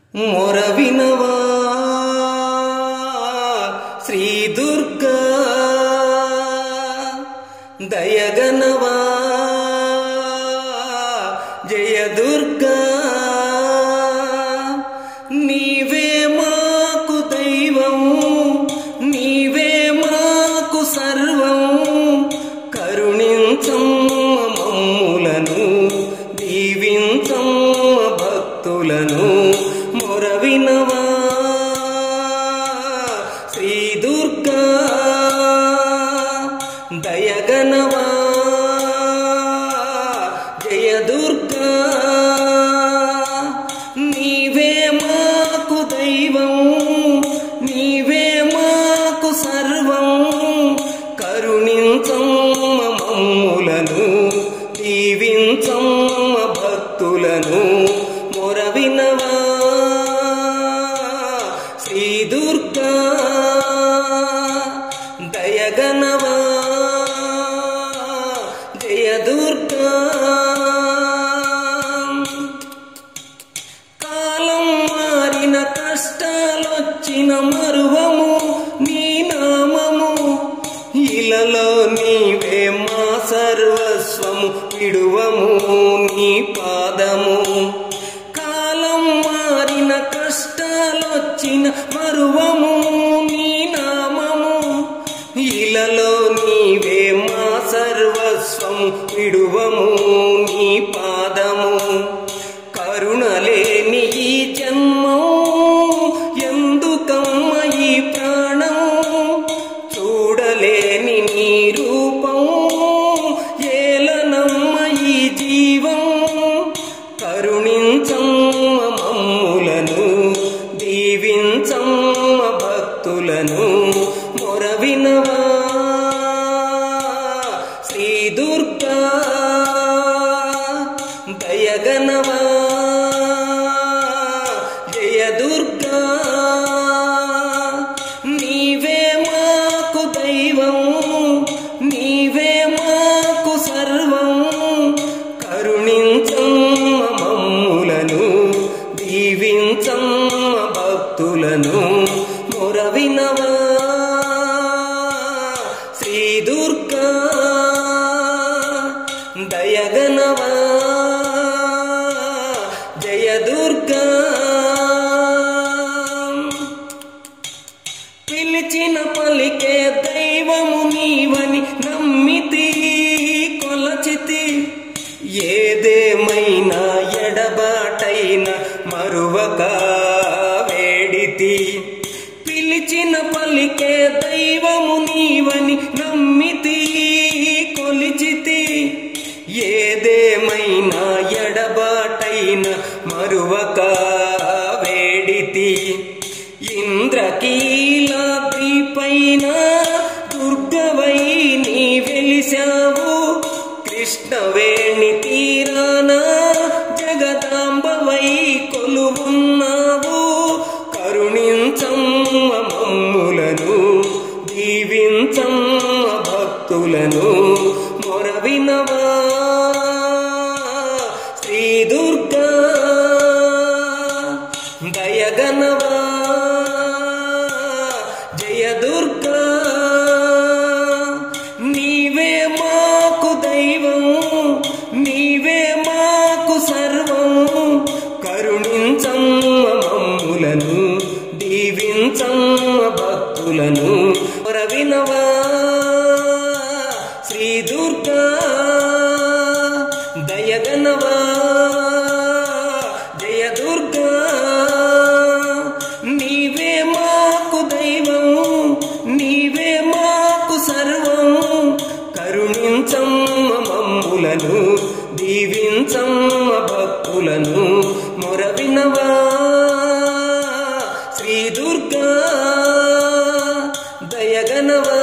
మొరవినవా శ్రీ దుర్గా దయగనవా జయ దుర్గా నీవే మాకు దైవం నీవే మాకు సర్వం కరుణించమ్మ మమ్ములను దీవించమ్మ భక్తులను మొరవినవా శ్రీ దుర్గా దయగనవా జయ దుర్గా నీవే మాకు దైవం నీవే మాకు సర్వం కరుణించమ్మ మమ్ములను దీవించమ్మ భక్తులను మొరవినవా శ్రీ దుర్గా దయగనవా జయ దుర్గా కాలం మారిన కష్టాలొచ్చిన మరువము నీ నామము ఇలలో నీవే మా సర్వస్వము విడువము నీ పాదము కాలం మారిన కష్టాలొచ్చిన మరువము నీ నామము ఇలలో నీవే మా సర్వస్వం విడువము నీ పాదము కరుణలేని ఈ జన్మం ఎందుకమ్మ ఈ ప్రాణం చూడలేని నీ రూపం ఏలనమ్మ ఈ జీవం కరుణించమ్మ మమ్ములను దీవించమ్మ భక్తులను మొరవినవా శ్రీ దుర్గా దయగనవా జయ దుర్గా నీవే మాకు దైవం నీవే మాకు సర్వం కరుణించమ్మ మమ్ములను దీవించమ్మ భక్తులను మొరవినవా శ్రీ దుర్గా దయగనవా జయ దుర్గా పిలిచిన పలికే దైవము నీవని నమ్మితి కొలచితి ఏదేమైనా ఎడబాటైన మరువక వేడితి పిలిచిన పలికే దైవము నీవని నమ్మితి కొలిచితి ఏదేమైనా ఎడబాటైన మరువక వేడితి ఇంద్రకీలాద్రి పైన దుర్గవై నీ వెలిశావు కృష్ణవేణి తీరాన జగదాంబవై కొలువున్నావు కరుణించమ్మ మమ్ములను దీవించమ్మ భక్తులను మొరవినవా శ్రీ దుర్గా దయగనవా జయ దుర్గా నీవే మాకు దైవం నీవే మాకు సర్వం కరుణించమ్మ మమ్ములను దీవించమ్మ భక్తులను రవినవా శ్రీ దుర్గా దయగనవా జయ దుర్గా నీవే మాకు దైవం నీవే మాకు సర్వం కరుణించమ్మ మమ్ములను దీవించమ్మ భక్తులను మొరవినవా శ్రీ దుర్గా దయగనవా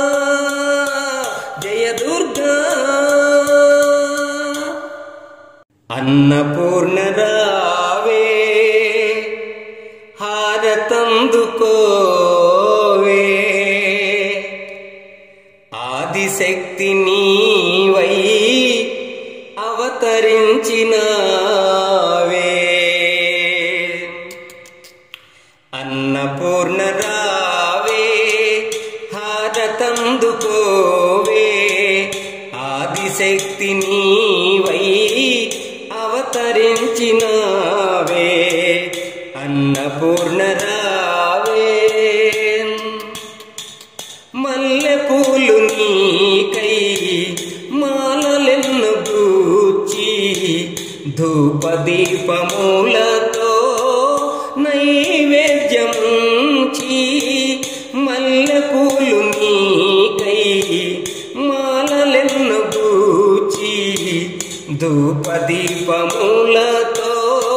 జయ దుర్గా అన్నపూర్ణరావే హారతందుకోవే ఆదిశక్తి నీవై అవతరించినావే అన్నపూర్ణ రావే హారతందుకోవే ఆదిశక్తి నీవై అవతరించినావే అన్నపూర్ణ రావే మల్లె పూలు నీకై మాలలెన్ను గూచి ధూపదీపములతో నైవేద్యముంచి మల్లె పూలు నీకై మాలలెన్ను గూచి ధూపదీపములతో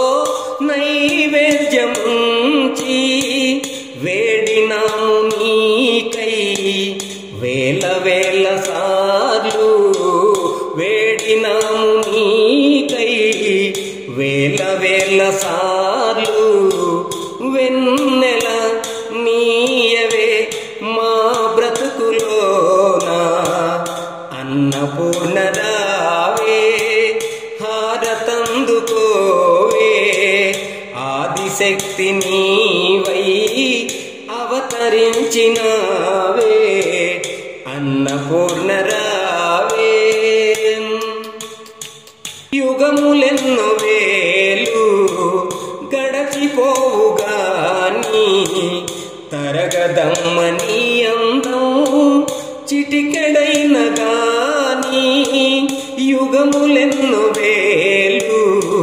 నైవేద్యముంచి వేడినాము నీకై వేల వేల సార్లు వేడినాము నీకై వేల వేల సార్లు వెన్నెల నీయవే మా బ్రతుకులోనా అన్నపూర్ణ రావే హారతందుకోవే ఆదిశక్తి నీవై అవతరించినావే అన్నపూర్ణ రావే యుగములెన్నో వేలు గడచిపోవుగాని తరగదమ్మని అందం చిటికెడైన గాని యుగములెన్నో వేలు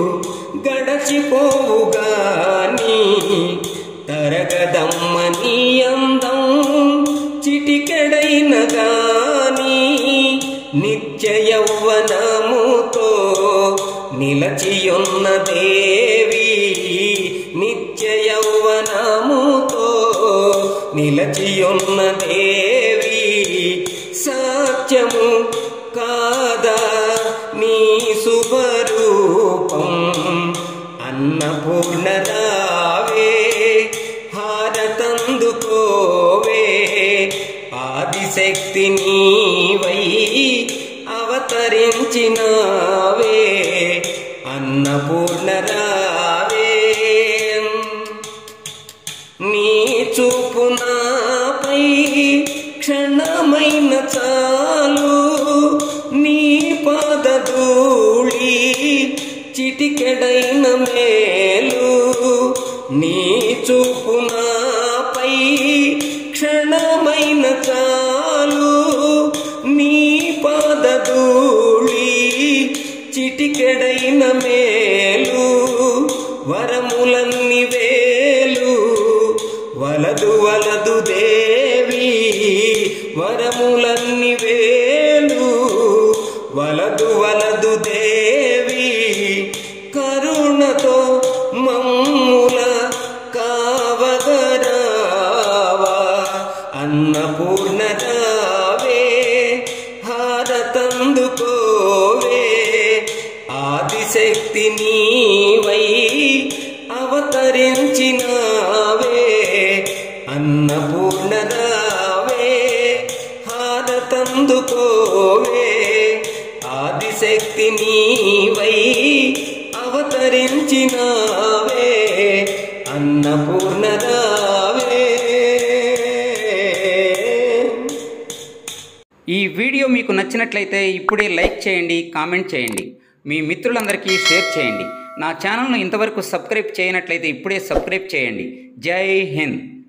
గడచిపోవుగాని తరగదమ్మని అందం చిటికెడైన గాని నిత్య యౌవనముతో నిలచియున్న దేవి నిత్య యౌవనముతో నిలచియున్న దేవి సత్యము కాదా నీ శుభరూపం అన్నపూర్ణ రావే హారతందుకోవే ఆదిశక్తి నీవై అవతరించినావే అన్నపూర్ణ రావే నీ చూపు నాపై క్షణమైన చాలు నీ పాదధూళి చిటికెడైన మేలు నీ చూపు నాపై క్షణమైన చాలు నీ పాదధూళి చిటికెడైన మేలు వరములన్ని వేలు వలదు వలదు దేవి వరములన్ని వేలు వలదు వలదు దేవి కరుణతో మమ్ముల కావగరావా అన్నపూర్ణ రావే హారతందుకోవే ఆదిశక్తి నీవై అవతరించినావే అన్నపూర్ణ రావే హారతందుకోవే ఆదిశక్తి నీవై అవతరించినావే అన్నపూర్ణ రావే ఈ వీడియో మీకు నచ్చినట్లయితే ఇప్పుడే లైక్ చేయండి కామెంట్ చేయండి మీ మిత్రులందరికీ షేర్ చేయండి నా ఛానల్ను ఇంతవరకు సబ్స్క్రైబ్ చేయనట్లయితే ఇప్పుడే సబ్స్క్రైబ్ చేయండి జై హింద్